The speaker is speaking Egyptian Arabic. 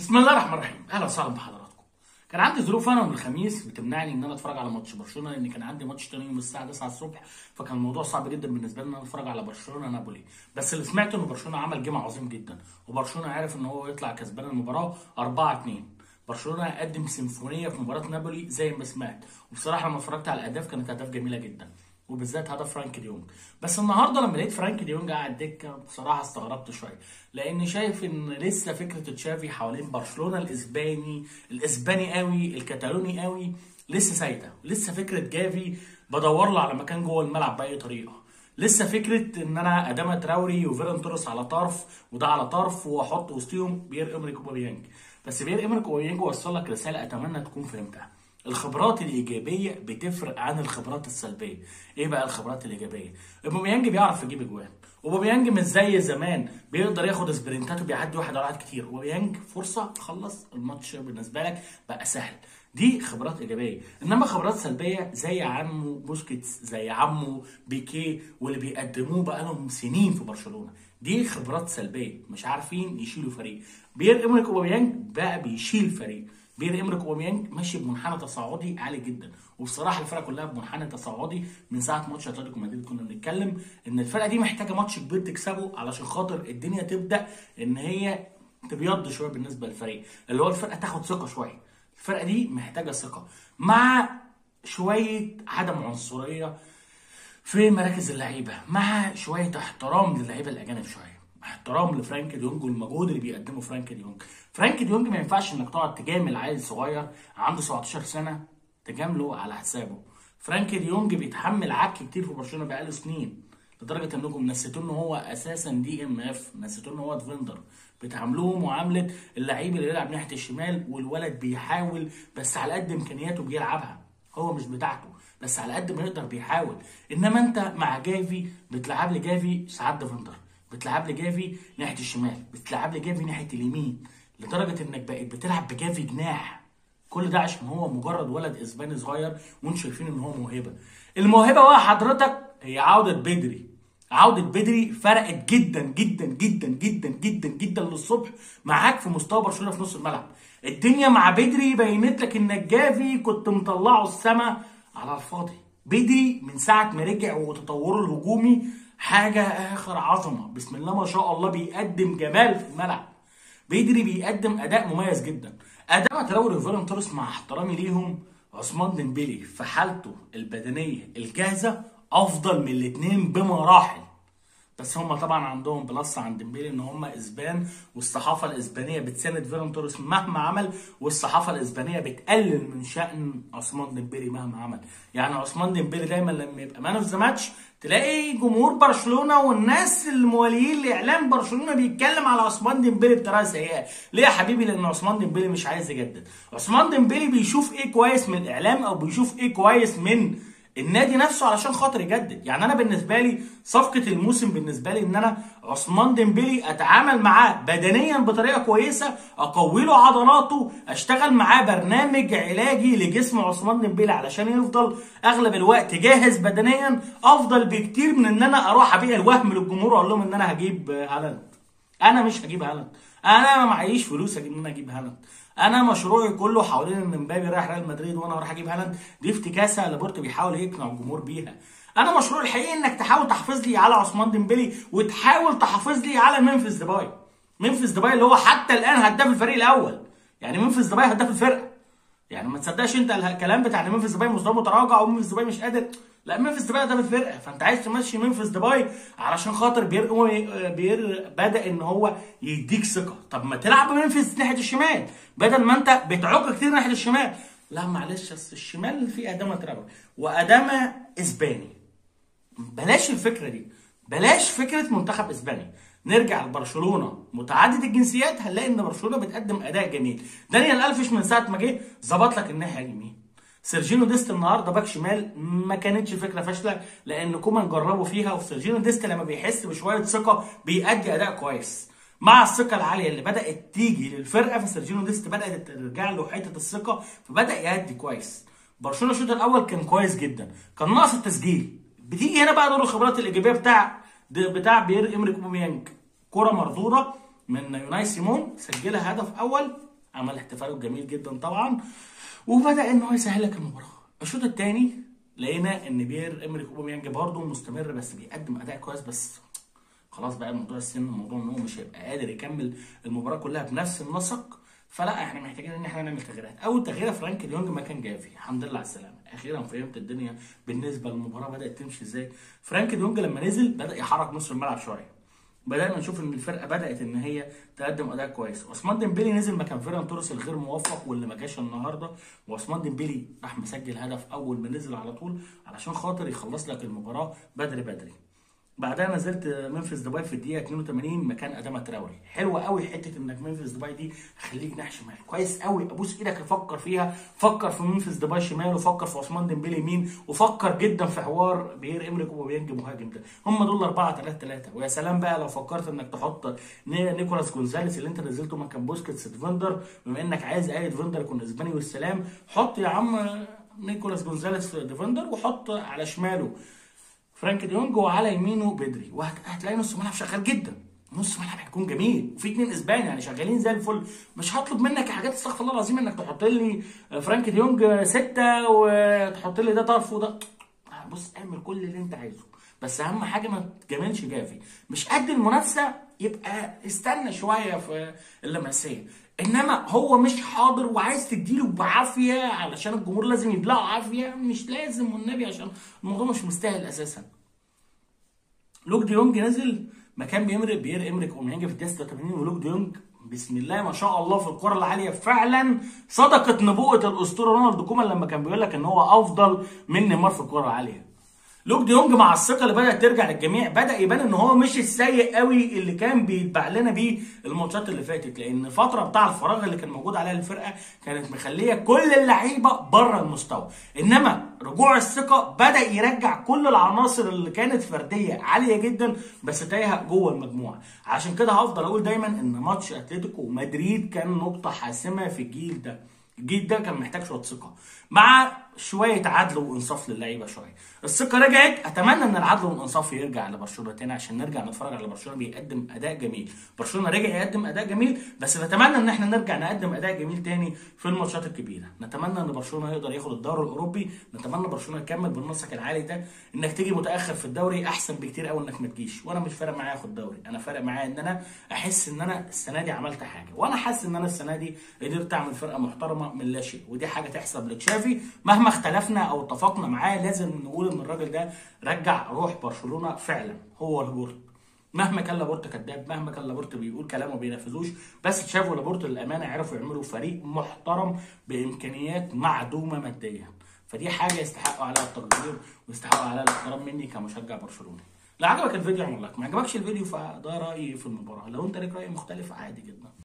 بسم الله الرحمن الرحيم اهلا وسهلا بحضراتكم كان عندي ظروف انا من الخميس بتمنعني ان انا اتفرج على ماتش برشلونه لان كان عندي ماتش تاني يوم الساعه 9 الصبح فكان الموضوع صعب جدا بالنسبه لي ان انا اتفرج على برشلونه نابولي بس اللي سمعته ان برشلونه عمل جيم عظيم جدا وبرشلونه عارف ان هو يطلع كسبان المباراه 4 2 برشلونه قدم سيمفونيه في مباراه نابولي زي ما سمعت وبصراحه لما اتفرجت على الاهداف كانت اهداف جميله جدا وبالذات هدف فرانك ديونج بس النهارده لما لقيت فرانك ديونج قاعد دكه بصراحه استغربت شويه لان شايف ان لسه فكره تشافي حوالين برشلونه الاسباني الاسباني قوي الكتالوني قوي لسه سايته لسه فكره جافي بدور له على مكان جوه الملعب باي طريقه لسه فكره ان انا اداما تراوري وفيران توريس على طرف وده على طرف واحط وسطيهم بير امريك اوباميانج بس بير امريك اوباميانج وصل لك رساله اتمنى تكون فهمتها الخبرات الايجابيه بتفرق عن الخبرات السلبيه ايه بقى الخبرات الايجابيه اوباميانج بيعرف يجيب اجوان اوباميانج مش زي زمان بيقدر ياخد سبرنتات وبيعدي واحد على واحد كتير اوباميانج فرصه خلص الماتش بالنسبه لك بقى سهل دي خبرات ايجابيه انما خبرات سلبيه زي عمه بوسكيتس زي عمه بيكيه واللي بيقدموه بقى لهم سنين في برشلونه دي خبرات سلبيه مش عارفين يشيلوا فريق بير امريك اوباميانج بقى بيشيل فريق بير امريك اوباميانج ماشي بمنحنى تصاعدي عالي جدا وبصراحه الفرقه كلها بمنحنى تصاعدي من ساعه ماتش اتلتيكو مدريد كنا بنتكلم ان الفرقه دي محتاجه ماتش كبير تكسبه علشان خاطر الدنيا تبدا ان هي تبيض شويه بالنسبه للفريق اللي هو الفرقه تاخد ثقه شويه الفرقه دي محتاجه ثقه مع شويه عدم عنصريه في مراكز اللعيبه مع شويه احترام للعيبه الاجانب شويه احترام لفرانك ديونج والمجهود اللي بيقدمه فرانك ديونج فرانك ديونج ما ينفعش انك تقعد تجامل عيل صغير عنده 17 سنه تجامله على حسابه فرانك ديونج بيتحمل عك كتير في برشلونه بقاله سنين لدرجه انكم نسيتوه ان هو اساسا دي ام اف نسيتوه ان هو ديفندر بتعاملوه معامله اللعيب اللي بيلعب ناحيه الشمال والولد بيحاول بس على قد امكانياته بيلعبها هو مش بتاعته بس على قد ما يقدر بيحاول انما انت مع جافي بتلعب لي جافي ساعات ديفندر بتلعب لي جافي ناحيه الشمال بتلعب لي جافي ناحيه اليمين لدرجه انك بقيت بتلعب بجافي جناح كل ده عشان هو مجرد ولد اسباني صغير وانتم شايفين ان هو موهبه الموهبه بقى حضرتك هي عوده بدري عودة بدري فرقت جدا جدا جدا جدا جدا جدا للصبح معاك في مستوى برشلونه في نص الملعب الدنيا مع بدري بينت لك انك جافي كنت مطلعه السما على الفاضي بدري من ساعه ما رجع وتطوره الهجومي حاجه اخر عظمه بسم الله ما شاء الله بيقدم جمال في الملعب بدري بيقدم اداء مميز جدا اداء تراوري وفيران توريس مع احترامي ليهم عثمان ديمبلي في حالته البدنيه الجاهزه افضل من الاثنين بمراحل بس هم طبعا عندهم بلس عند ديمبلي ان هم اسبان والصحافه الاسبانيه بتساند فيران توريس مهما عمل والصحافه الاسبانيه بتقلل من شان عثمان ديمبلي مهما عمل يعني عثمان ديمبلي دايما لما يبقى مان اوف ذا ماتش تلاقي جمهور برشلونه والناس المواليين لاعلام برشلونه بيتكلم على عثمان ديمبلي بطريقه سيئه ليه يا حبيبي لان عثمان ديمبلي مش عايز يجدد عثمان ديمبلي بيشوف ايه كويس من الاعلام او بيشوف ايه كويس من النادي نفسه علشان خاطر يجدد يعني انا بالنسبه لي صفقه الموسم بالنسبه لي ان انا عثمان ديمبلي اتعامل معاه بدنيا بطريقه كويسه اقوي له عضلاته اشتغل معاه برنامج علاجي لجسم عثمان ديمبلي علشان يفضل اغلب الوقت جاهز بدنيا افضل بكتير من ان انا اروح ابيع الوهم للجمهور واقول لهم ان انا هجيب هالاند انا مش هجيب هالاند انا ما معيش فلوس اجيب ان انا اجيب هالاند انا مشروعي كله حوالين ان مبابي رايح ريال مدريد وانا اروح اجيب هالاند دي افتكاسه لابورتو بيحاول يقنع الجمهور بيها انا مشروعي الحقيقي انك تحاول تحافظ لي على عثمان ديمبلي وتحاول تحافظ لي على منفذ ديباي منفذ ديباي اللي هو حتى الان هداف الفريق الاول يعني منفذ ديباي هداف الفرقه يعني ما تصدقش انت الكلام بتاع ان منفذ ديباي مستواه متراجع ومنفذ ديباي مش قادر لا منفذ ديباي هداف الفرقه فانت عايز تمشي منفذ ديباي علشان خاطر بير بير بدا ان هو يديك ثقه طب ما تلعب بمنفذ ناحيه الشمال بدل ما انت بتعك كتير ناحيه الشمال لا معلش اصل الشمال فيه ادامه تراوري وادامه اسباني بلاش الفكره دي بلاش فكره منتخب اسباني نرجع لبرشلونه متعدد الجنسيات هنلاقي ان برشلونه بتقدم اداء جميل دانيال الفش من ساعه ما جه ظبط لك الناحيه اليمين سيرجينو ديست النهارده باك شمال ما كانتش فكره فاشله لان كومان جربوا فيها وسيرجينو ديست لما بيحس بشويه ثقه بيأدي اداء كويس مع الثقه العاليه اللي بدات تيجي للفرقه فسيرجينو ديست بدات ترجع له حته الثقه فبدا يأدي كويس برشلونه الشوط الاول كان كويس جدا كان ناقص التسجيل بتيجي هنا بقى دور الخبرات الايجابيه بتاع بتاع بير امريك اوباميانج كره مردوده من يوناي سيمون سجلها هدف اول عمل احتفاله جميل جدا طبعا وبدا ان هو يسهل لك المباراه الشوط الثاني لقينا ان بير امريك اوباميانج برضه مستمر بس بيقدم اداء كويس بس خلاص بقى الموضوع السن الموضوع ان هو مش هيبقى قادر يكمل المباراه كلها بنفس النسق فلا احنا محتاجين ان احنا نعمل تغييرات اول تغيير فرانك ديونج مكان جافي الحمد لله على السلامه اخيرا فهمت الدنيا بالنسبه للمباراه بدات تمشي ازاي فرانك ديونج لما نزل بدا يحرك نص الملعب شويه بدانا نشوف ان الفرقه بدات ان هي تقدم اداء كويس عثمان ديمبلي نزل مكان فيران توريس الغير موفق واللي ما جاش النهارده وعثمان ديمبلي راح مسجل هدف اول ما نزل على طول علشان خاطر يخلص لك المباراه بدري بدري بعدها نزلت منفذ دبي في الدقيقه 82 مكان ادامه تراوري حلوه قوي حته انك منفذ دبي دي خليك ناحيه شمال كويس قوي ابوس ايدك فكر فيها فكر في منفذ دبي شمال وفكر في عثمان ديمبلي يمين وفكر جدا في حوار بيير امريك وبيانج مهاجم ده هم دول 4 3 3 ويا سلام بقى لو فكرت انك تحط نيكولاس جونزاليس اللي انت نزلته مكان بوسكيتس ديفندر بما انك عايز اي ديفندر يكون اسباني والسلام حط يا عم نيكولاس جونزاليس ديفندر وحط على شماله فرانك ديونج وعلى يمينه بدري وهتلاقي نص ملعب شغال جدا نص ملعب هيكون جميل وفي اتنين اسبان يعني شغالين زي الفل مش هطلب منك حاجات استغفر الله العظيم انك تحط لي فرانك ديونج ستة وتحط لي ده طرف وده بص اعمل كل اللي انت عايزه بس اهم حاجه ما تجاملش جافي مش قد المنافسه يبقى استنى شويه في اللمسيه انما هو مش حاضر وعايز تديله بعافيه علشان الجمهور لازم يبلعه عافيه مش لازم والنبي عشان الموضوع مش مستاهل اساسا لوك ديونج نزل مكان بيمرق بير امريك اوميانج في الدقيقه 86 ولوك ديونج بسم الله ما شاء الله في الكره العاليه فعلا صدقت نبوءه الاسطوره رونالد كومان لما كان بيقول لك ان هو افضل من نيمار في الكره العاليه لوك ديونج مع الثقه اللي بدات ترجع للجميع بدا يبان ان هو مش السيء قوي اللي كان بيتباع لنا بيه الماتشات اللي فاتت لان الفتره بتاع الفراغ اللي كان موجود عليها الفرقه كانت مخليه كل اللعيبه بره المستوى انما رجوع الثقه بدا يرجع كل العناصر اللي كانت فرديه عاليه جدا بس تايهه جوه المجموعه عشان كده هفضل اقول دايما ان ماتش اتلتيكو مدريد كان نقطه حاسمه في الجيل ده الجيل ده كان محتاج شويه ثقه مع شويه عدل وانصاف للعيبه شويه الثقه رجعت اتمنى ان العدل والانصاف يرجع لبرشلونه تاني عشان نرجع نتفرج على برشلونه بيقدم اداء جميل برشلونه رجع يقدم اداء جميل بس نتمنى ان احنا نرجع نقدم اداء جميل تاني في الماتشات الكبيره نتمنى ان برشلونه يقدر ياخد الدوري الاوروبي نتمنى برشلونه يكمل بالنسق العالي ده انك تيجي متاخر في الدوري احسن بكتير قوي انك ما تجيش وانا مش فارق معايا اخد دوري انا فارق معايا ان انا احس ان انا السنه دي عملت حاجه وانا حاسس ان انا السنه دي قدرت اعمل فرقه محترمه من لا شيء ودي حاجه تحسب لتشافي مهما اختلفنا او اتفقنا معاه لازم نقول ان الراجل ده رجع روح برشلونه فعلا هو لابورت مهما كان لابورت كذاب مهما كان لابورت بيقول كلام وما بينفذوش بس تشافي ولابورت للامانه عرفوا يعملوا فريق محترم بامكانيات معدومه ماديا فدي حاجه يستحقوا عليها التقدير ويستحقوا عليها الاحترام مني كمشجع برشلوني لو عجبك الفيديو اعمل لايك ما عجبكش الفيديو فده رايي في المباراه لو انت ليك راي مختلف عادي جدا